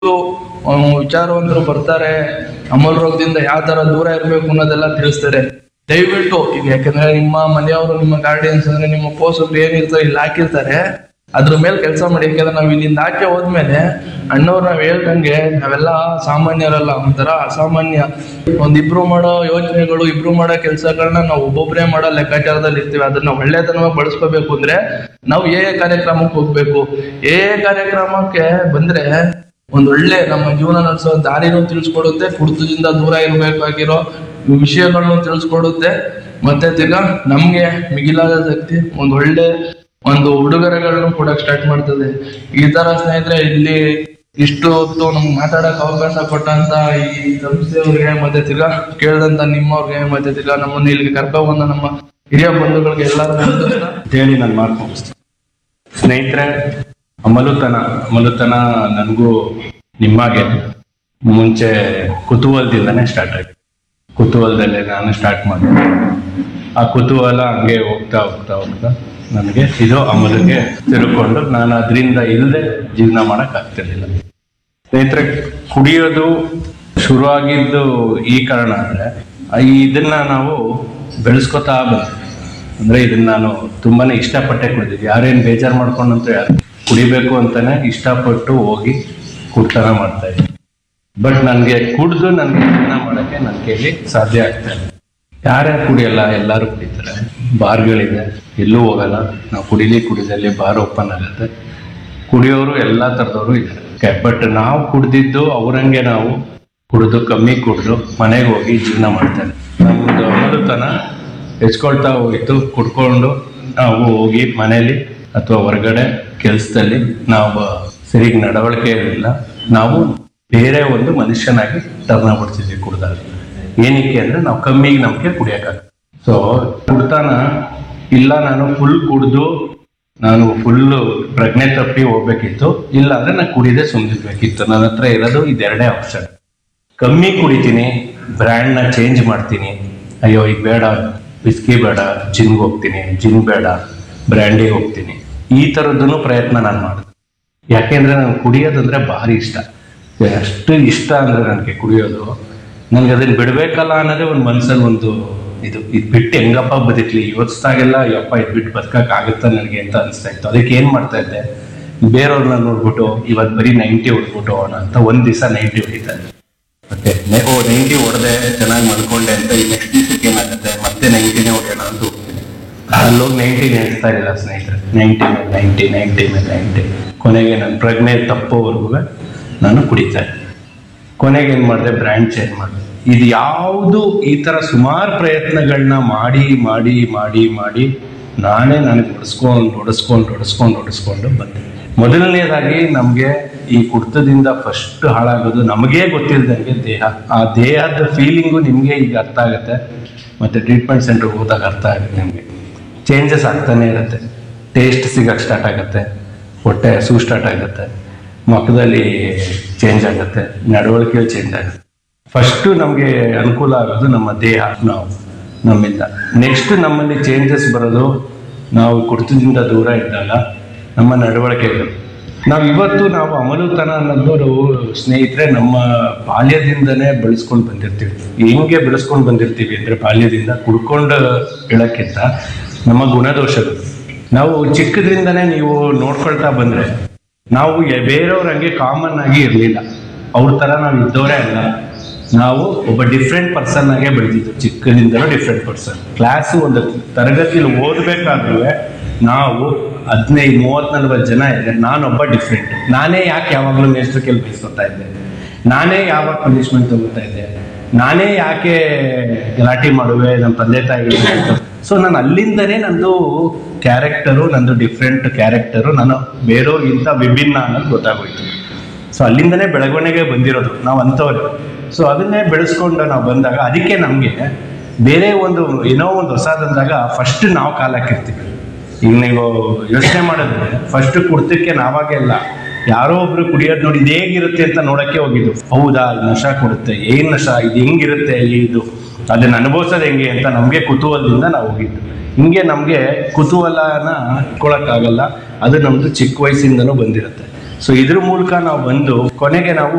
ಅವ್ನು ವಿಚಾರವಂತರು ಬರ್ತಾರೆ ಅಮಲ್ ರೋಗದಿಂದ ಯಾವ ತರ ದೂರ ಇರ್ಬೇಕು ಅನ್ನೋದೆಲ್ಲ ತಿಳಿಸ್ತಾರೆ ದಯವಿಟ್ಟು ಈಗ ಯಾಕಂದ್ರೆ ನಿಮ್ಮ ಮನೆಯವರು ನಿಮ್ಮ ಗಾರ್ಡಿಯನ್ಸ್ ಅಂದ್ರೆ ನಿಮ್ಮ ಪೋಸ್ಟ್ ಏನಿರ್ತದೆ ಇಲ್ಲಿ ಹಾಕಿರ್ತಾರೆ ಅದ್ರ ಮೇಲೆ ಕೆಲಸ ಮಾಡಿ ಯಾಕಂದ್ರೆ ನಾವ್ ಇಲ್ಲಿಂದ ಆಚೆ ಹೋದ್ಮೇಲೆ ಅಣ್ಣವ್ರು ನಾವ್ ಹೇಳ್ದಂಗೆ ನಾವೆಲ್ಲ ಸಾಮಾನ್ಯರಲ್ಲ ಒಂಥರ ಅಸಾಮಾನ್ಯ ಒಂದ್ ಇಬ್ರು ಮಾಡೋ ಯೋಚನೆಗಳು ಇಬ್ರು ಮಾಡೋ ಕೆಲಸಗಳನ್ನ ನಾವು ಒಬ್ಬೊಬ್ರೇ ಮಾಡೋ ಲೆಕ್ಕಾಚಾರದಲ್ಲಿ ಇರ್ತೀವಿ ಅದನ್ನ ಒಳ್ಳೆತನವಾಗಿ ಬಳಸ್ಕೋಬೇಕು ಅಂದ್ರೆ ನಾವು ಏ ಎ ಕಾರ್ಯಕ್ರಮಕ್ಕೆ ಹೋಗ್ಬೇಕು ಏ ಎ ಕಾರ್ಯಕ್ರಮಕ್ಕೆ ಬಂದ್ರೆ ಒಂದ್ ಒಳ್ಳೆ ನಮ್ಮ ಜೀವನ ನಡೆಸೋ ದಾರಿನೂ ತಿಳಿಸ್ಕೊಡುತ್ತೆ ಕುಡಿತದಿಂದ ದೂರ ಇರ್ಬೇಕಾಗಿರೋ ವಿಷಯಗಳನ್ನು ತಿಳಿಸ್ಕೊಡುತ್ತೆ ಮತ್ತೆ ತಿರ್ಗಾ ನಮ್ಗೆ ಮಿಗಿಲಾದ ಶಕ್ತಿ ಒಂದ್ ಒಳ್ಳೆ ಒಂದು ಉಡುಗೊರೆಗಳನ್ನು ಕೊಡಕ್ ಸ್ಟಾರ್ಟ್ ಮಾಡ್ತದೆ ಈ ತರ ಸ್ನೇಹಿತರೆ ಇಲ್ಲಿ ಇಷ್ಟು ಹೊತ್ತು ನಮ್ಗೆ ಮಾತಾಡಕ್ ಅವಕಾಶ ಕೊಟ್ಟಂತ ಈ ಸಂಸ್ಥೆಯವ್ರಿಗೆ ಮತ್ತೆ ತಿರ್ಗಾ ಕೇಳ್ದಂತ ನಿಮ್ಮವ್ರಿಗೆ ಮತ್ತೆ ತಿರ್ಗಾ ನಮ್ಮನ್ನ ಇಲ್ಲಿಗೆ ಕರ್ಕೊಂಡ್ ಬಂದ ನಮ್ಮ ಹಿರಿಯ ಬಂಧುಗಳಿಗೆ ಎಲ್ಲರಿಗೂ ವಂದಿಸ್ತಾ ಅಂತೇಳಿ ನಾನು ಮಾತು ಮುಗಿಸ್ತೀನಿ ಸ್ನೇಹಿತರೆ ಅಮಲುತನ ಅಮಲುತನ ನನಗೂ ನಿಮ್ಮಾಗೆ ಮುಂಚೆ ಕುತೂಹಲದಿಂದನೇ ಸ್ಟಾರ್ಟ್ ಆಗಿದೆ ಕುತೂಹಲದಲ್ಲೇ ನಾನು ಸ್ಟಾರ್ಟ್ ಮಾಡಿದೆ ಆ ಕುತೂಹಲ ಹಂಗೆ ಹೋಗ್ತಾ ಹೋಗ್ತಾ ಹೋಗ್ತಾ ನನಗೆ ಇದು ಅಮಲಿಗೆ ತಿಳ್ಕೊಂಡು ನಾನು ಅದರಿಂದ ಇಲ್ಲದೆ ಜೀವನ ಮಾಡಕ್ ಆಗ್ತಿರ್ಲಿಲ್ಲ ಸ್ನೇಹಿತರೆ ಕುಡಿಯೋದು ಶುರುವಾಗಿದ್ದು ಈ ಕಾರಣ ಅಂದ್ರೆ ಆ ಇದನ್ನ ನಾವು ಬೆಳೆಸ್ಕೊತಾ ಬಂದ್ವಿ ಅಂದ್ರೆ ಇದನ್ನ ನಾನು ತುಂಬಾನೇ ಇಷ್ಟಪಟ್ಟೆ ಕುಡಿದಿದ್ದೆ ಯಾರೇನ್ ಬೇಜಾರು ಮಾಡ್ಕೊಂಡಂತ ಯಾರು ಕುಡಿಬೇಕು ಅಂತಾನೆ ಇಷ್ಟಪಟ್ಟು ಹೋಗಿ ಕುಡ್ತನ ಮಾಡ್ತಾ ಇದ್ದೆ ಬಟ್ ನನಗೆ ಕುಡಿದು ನನಗೆ ಜೀವನ ಮಾಡಕ್ಕೆ ನನ್ನ ಕೈಲಿ ಸಾಧ್ಯ ಆಗ್ತಾ ಇಲ್ಲ ಯಾರ್ಯಾರು ಕುಡಿಯಲ್ಲ ಎಲ್ಲರೂ ಕುಡಿತಾರೆ ಬಾರ್ಗಳಿದೆ ಎಲ್ಲೂ ಹೋಗಲ್ಲ ನಾವು ಕುಡಿಲಿ ಕುಡಿದಲ್ಲಿ ಬಾರ್ ಓಪನ್ ಆಗುತ್ತೆ ಕುಡಿಯೋರು ಎಲ್ಲಾ ತರದವರು ಇದ್ದಾರೆ ಬಟ್ ನಾವು ಕುಡ್ದಿದ್ದು ಅವ್ರಂಗೆ ನಾವು ಕುಡಿದು ಕಮ್ಮಿ ಕುಡಿದು ಮನೆಗೆ ಹೋಗಿ ಜೀವನ ಮಾಡ್ತಾರೆ ನಮ್ದು ಅಮಲತನ ಹೆಚ್ಕೊಳ್ತಾ ಹೋಗಿತ್ತು ಕುಡ್ಕೊಂಡು ನಾವು ಹೋಗಿ ಮನೇಲಿ ಅಥವಾ ಹೊರಗಡೆ ಕೆಲಸದಲ್ಲಿ ನಾವು ಸರಿಯಾಗಿ ನಡವಳಿಕೆ ಇರಲಿಲ್ಲ ನಾವು ಬೇರೆ ಒಂದು ಮನುಷ್ಯನಾಗಿ ಟರ್ನ್ ಆಗ್ಬಿಡ್ತಿದ್ವಿ ಕುಡ್ದಾಗ ಏನಕ್ಕೆ ಅಂದ್ರೆ ನಾವು ಕಮ್ಮಿಗೆ ನಮ್ಗೆ ಕುಡಿಯಕ್ಕಾಗ ಸೊ ಕುಡ್ತಾನ ಇಲ್ಲ ನಾನು ಫುಲ್ ಕುಡ್ದು ನಾನು ಫುಲ್ ಪ್ರಜ್ಞೆ ತಪ್ಪಿ ಹೋಗ್ಬೇಕಿತ್ತು ಇಲ್ಲ ಅಂದ್ರೆ ನಾನು ಕುಡಿದೇ ಸುಮ್ಮನಿರ್ಬೇಕಿತ್ತು ನನ್ನ ಹತ್ರ ಇರೋದು ಇದೆರಡೇ ಆಪ್ಷನ್ ಕಮ್ಮಿ ಕುಡಿತೀನಿ ಬ್ರ್ಯಾಂಡ್ನ ಚೇಂಜ್ ಮಾಡ್ತೀನಿ ಅಯ್ಯೋ ಈಗ ಬೇಡ ವಿಸ್ಕಿ ಬೇಡ ಜಿನ್ಗೆ ಹೋಗ್ತೀನಿ ಜಿನ್ ಬೇಡ ಬ್ರ್ಯಾಂಡಿಗೆ ಹೋಗ್ತೀನಿ ಈ ಥರದ್ದನ್ನು ಪ್ರಯತ್ನ ನಾನು ಮಾಡಿದೆ ಯಾಕೆಂದ್ರೆ ನಾನು ಕುಡಿಯೋದಂದ್ರೆ ಭಾರಿ ಇಷ್ಟ ಅಷ್ಟು ಇಷ್ಟ ಅಂದ್ರೆ ನನಗೆ ಕುಡಿಯೋದು ನನಗೆ ಅದನ್ನ ಬಿಡ್ಬೇಕಲ್ಲ ಅನ್ನೋದೇ ಒಂದು ಮನ್ಸಲ್ಲಿ ಒಂದು ಇದು ಇದು ಬಿಟ್ಟು ಹೆಂಗಪ್ಪ ಬದುಕ್ಲಿ ಯೋಚಿಸ್ದಾಗೆಲ್ಲ ಯಪ್ಪ ಇದು ಬಿಟ್ಟು ಬದುಕಕ್ ಆಗುತ್ತಾ ನನಗೆ ಅಂತ ಅನಿಸ್ತಾ ಇತ್ತು ಅದಕ್ಕೆ ಏನ್ ಮಾಡ್ತಾ ಇದ್ದೆ ಬೇರೆಯವ್ರನ್ನ ನೋಡ್ಬಿಟ್ಟು ಇವತ್ತು ಬರೀ ನೈಂಟಿ ಹೊಡ್ಬಿಟ್ಟು ಹೋಗೋಣ ಅಂತ ಒಂದ್ ದಿವಸ ನೈಂಟಿ ಹೊಡಿತಾರೆ ಓಕೆ ಓ ನೈಂಟಿ ಹೊಡೆದೆ ಚೆನ್ನಾಗಿ ಮಲ್ಕೊಂಡೆ ಅಂತ ಈ ನೆಕ್ಸ್ಟ್ ದಿವಸಕ್ಕೆ ಏನಾಗುತ್ತೆ ಮತ್ತೆ ನೈಂಟಿನೇ ಹೊಡೆಯೋಣ ಅಂತ ಹೋಗ್ತೀನಿ ಅಲ್ಲೋಗಿ ನೈಂಟಿ ನೆನೆಸ್ತಾ ಇರಲಿಲ್ಲ ಸ್ನೇಹಿತರೆ ನೈಂಟಿ ಮೇಲೆ ನೈಂಟಿ ನೈಂಟಿ ಮೇಲೆ ನೈಂಟಿ ಕೊನೆಗೆ ನನ್ನ ಪ್ರಜ್ಞೆ ತಪ್ಪೋವರೆಗೂ ನಾನು ಕುಡಿತಾ ಇದ್ದೆ ಕೊನೆಗೆ ಏನು ಮಾಡಿದೆ ಬ್ರ್ಯಾಂಡ್ ಚೇಂಜ್ ಮಾಡಿದೆ ಇದು ಯಾವುದು ಈ ಥರ ಸುಮಾರು ಪ್ರಯತ್ನಗಳನ್ನ ಮಾಡಿ ಮಾಡಿ ಮಾಡಿ ಮಾಡಿ ನಾನೇ ನನಗೆ ಹೊಡೆಸ್ಕೊಂಡು ಹೊಡೆಸ್ಕೊಂಡು ಹೊಡೆಸ್ಕೊಂಡು ಹೊಡೆಸ್ಕೊಂಡು ಬಂದೆ ಮೊದಲನೇದಾಗಿ ನಮಗೆ ಈ ಕುಡ್ತದಿಂದ ಫಸ್ಟ್ ಹಾಳಾಗೋದು ನಮಗೇ ಗೊತ್ತಿಲ್ಲದಂಗೆ ದೇಹ ಆ ದೇಹದ ಫೀಲಿಂಗು ನಿಮಗೆ ಈಗ ಅರ್ಥ ಆಗುತ್ತೆ ಮತ್ತೆ ಟ್ರೀಟ್ಮೆಂಟ್ ಸೆಂಟರ್ಗೆ ಹೋದಾಗ ಅರ್ಥ ಆಗುತ್ತೆ ನಿಮಗೆ ಚೇಂಜಸ್ ಆಗ್ತಾನೆ ಇರುತ್ತೆ ಟೇಸ್ಟ್ ಸಿಗಕ್ಕೆ ಸ್ಟಾರ್ಟ್ ಆಗುತ್ತೆ ಹೊಟ್ಟೆ ಹಸು ಸ್ಟಾರ್ಟ್ ಆಗುತ್ತೆ ಮುಖದಲ್ಲಿ ಚೇಂಜ್ ಆಗುತ್ತೆ ನಡವಳಿಕೆಯಲ್ಲಿ ಚೇಂಜ್ ಆಗುತ್ತೆ ಫಸ್ಟು ನಮಗೆ ಅನುಕೂಲ ಆಗೋದು ನಮ್ಮ ದೇಹ ನಾವು ನಮ್ಮಿಂದ ನೆಕ್ಸ್ಟ್ ನಮ್ಮಲ್ಲಿ ಚೇಂಜಸ್ ಬರೋದು ನಾವು ಕುಡಿತದಿಂದ ದೂರ ಇದ್ದಾಗ ನಮ್ಮ ನಡವಳಿಕೆಗಳು ನಾವು ಇವತ್ತು ನಾವು ಅಮಲುತನ ಅನ್ನೋದು ಸ್ನೇಹಿತರೆ ನಮ್ಮ ಬಾಲ್ಯದಿಂದನೇ ಬೆಳೆಸ್ಕೊಂಡು ಬಂದಿರ್ತೀವಿ ಹೆಂಗೆ ಬೆಳೆಸ್ಕೊಂಡು ಬಂದಿರ್ತೀವಿ ಅಂದ್ರೆ ಬಾಲ್ಯದಿಂದ ಕುಡ್ಕೊಂಡು ಹೇಳಕ್ಕಿಂತ ನಮ್ಮ ಗುಣದೋಷಗಳು ನಾವು ಚಿಕ್ಕದ್ರಿಂದನೇ ನೀವು ನೋಡ್ಕೊಳ್ತಾ ಬಂದ್ರೆ ನಾವು ಎ- ಬೇರೆಯವ್ರ ಹಂಗೆ ಕಾಮನ್ ಆಗಿ ಇರಲಿಲ್ಲ ಅವ್ರ ತರ ನಾವು ಇದ್ದವರೇ ಅಲ್ಲ ನಾವು ಒಬ್ಬ ಡಿಫ್ರೆಂಟ್ ಪರ್ಸನ್ ಆಗೇ ಬೆಳೆದಿದ್ದು ಚಿಕ್ಕದಿಂದಲೂ ಡಿಫ್ರೆಂಟ್ ಪರ್ಸನ್ ಕ್ಲಾಸು ಒಂದು ತರಗತಿಯಲ್ಲಿ ಓದಬೇಕಾದ್ರೂ ನಾವು ಹದಿನೈದು ಮೂವತ್ ನಲ್ವತ್ತು ಜನ ಇದ್ರೆ ನಾನೊಬ್ಬ ಡಿಫ್ರೆಂಟ್ ನಾನೇ ಯಾಕೆ ಯಾವಾಗಲೂ ಮೇಸ್ಟ್ರ ಕೆಲ್ ಬೀಸ್ಕೊತಾ ಇದ್ದೆ ನಾನೇ ಯಾವಾಗ ಪನಿಷ್ಮೆಂಟ್ ತಗೋತಾ ಇದ್ದೆ ನಾನೇ ಯಾಕೆ ಗಲಾಟೆ ಮಾಡುವೆ ನಮ್ಮ ತಂದೆ ತಾಯಿಗಳು ಸೊ ನಾನು ಅಲ್ಲಿಂದನೇ ನಂದು ಕ್ಯಾರೆಕ್ಟರು ನಂದು ಡಿಫ್ರೆಂಟ್ ಕ್ಯಾರೆಕ್ಟರು ನಾನು ಬೇರೆಯವ್ರಿಗಿಂತ ವಿಭಿನ್ನ ಅನ್ನೋದು ಗೊತ್ತಾಗೋಯ್ತು ಸೊ ಅಲ್ಲಿಂದನೇ ಬೆಳವಣಿಗೆ ಬಂದಿರೋದು ನಾವು ಅಂಥವ್ರು ಸೊ ಅದನ್ನೇ ಬೆಳೆಸ್ಕೊಂಡು ನಾವು ಬಂದಾಗ ಅದಕ್ಕೆ ನಮಗೆ ಬೇರೆ ಒಂದು ಏನೋ ಒಂದು ಹೊಸದಂದಾಗ ಫಸ್ಟ್ ನಾವು ಕಾಲ ಹಾಕಿರ್ತೀವಿ ಈಗ ನೀವು ಯೋಚನೆ ಮಾಡಿದ್ರೆ ಫಸ್ಟ್ ಕುಡ್ತಕ್ಕೆ ನಾವಾಗೆ ಇಲ್ಲ ಯಾರೋ ಒಬ್ರು ಕುಡಿಯೋದು ನೋಡಿ ಇದು ಹೇಗಿರುತ್ತೆ ಅಂತ ನೋಡಕ್ಕೆ ಹೋಗಿದ್ದು ಹೌದಾ ಇದು ನಶ ಕೊಡುತ್ತೆ ಏನ್ ನಶ ಇದು ಹೆಂಗಿರುತ್ತೆ ಇದು ಅದನ್ನ ಅನುಭವಿಸೋದು ಹೆಂಗೆ ಅಂತ ನಮಗೆ ಕುತೂಹಲದಿಂದ ನಾವು ಹೋಗಿದ್ದು ಹಿಂಗೆ ನಮಗೆ ಕುತೂಹಲನ ಇಟ್ಕೊಳಕ್ಕಾಗಲ್ಲ ಅದು ನಮ್ದು ಚಿಕ್ಕ ವಯಸ್ಸಿಂದನೂ ಬಂದಿರುತ್ತೆ ಸೊ ಇದ್ರ ಮೂಲಕ ನಾವು ಬಂದು ಕೊನೆಗೆ ನಾವು